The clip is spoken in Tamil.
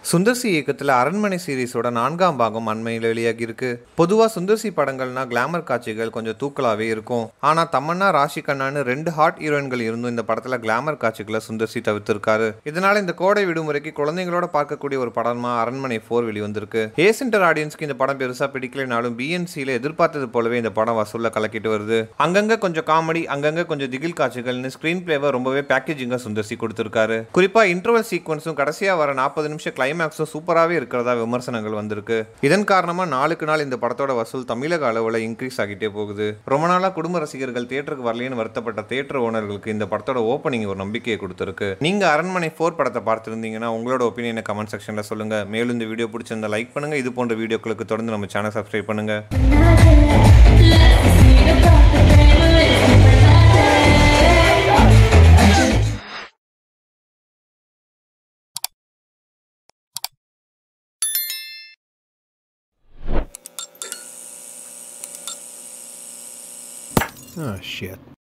சுந்தர்சி இயக்கத்தில் அரண்மனை சீரிஸோட நான்காம் பாகம் அண்மையில் வெளியாகி இருக்கு பொதுவாக சுந்தர்சி படங்கள்னா கிளாமர் காட்சிகள் கொஞ்சம் தூக்கலாவே இருக்கும் ஆனால் தமன்னா ராஷி கண்ணான்னு ரெண்டு ஹாட் ஹீரோயின்கள் இருந்தும் இந்த படத்தில் கிளாமர் காட்சிகளை சுந்தர்சி தவிர்த்திருக்காரு இதனால இந்த கோடை விடுமுறைக்கு குழந்தைங்களோட பார்க்கக்கூடிய ஒரு படமா அரண்மனை ஃபோர் வெளிவந்திருக்கு ஏ சென்டர் ஆடியன்ஸ்க்கு இந்த படம் பெருசாக பிடிக்கலைனாலும் பிஎன்சியில் எதிர்பார்த்தது போலவே இந்த படம் வசூலில் கலக்கிட்டு வருது அங்கங்க கொஞ்சம் காமெடி அங்கங்க கொஞ்சம் திகில் காட்சிகள்னு ஸ்க்ரீன் பிளேவை ரொம்பவே பேக்கேஜிங்காக சுந்தர்சி கொடுத்துருக்காரு குறிப்பாக இன்டர்வல் சீக்வன்ஸும் கடைசியாக வர நாற்பது நிமிஷம் கிளைமேக்ஸும் சூப்பராகவே இருக்கிறதா விமர்சனங்கள் வந்திருக்கு இதன் காரணமாக நாளுக்கு நாள் இந்த படத்தோட வசூல் தமிழக அளவில் இன்க்ரீஸ் ஆகிட்டே போகுது ரொம்ப நாளாக குடும்ப ரசிகர்கள் தியேட்டருக்கு வரலைன்னு வருத்தப்பட்ட தியேட்டர் ஓனர்களுக்கு இந்த படத்தோட ஓப்பனிங் ஒரு நம்பிக்கையை கொடுத்துருக்கு நீங்கள் அரண்மனை ஃபோர் படத்தை பார்த்துருந்தீங்கன்னா உங்களோட ஒப்பீனியனை கமெண்ட் செக்ஷனில் சொல்லுங்கள் மேலும் இந்த வீடியோ பிடிச்சிருந்தா லைக் பண்ணுங்கள் இது போன்ற வீடியோக்களுக்கு தொடர்ந்து நம்ம சேனல் சப்ஸ்கிரைப் பண்ணுங்கள் Oh, shit.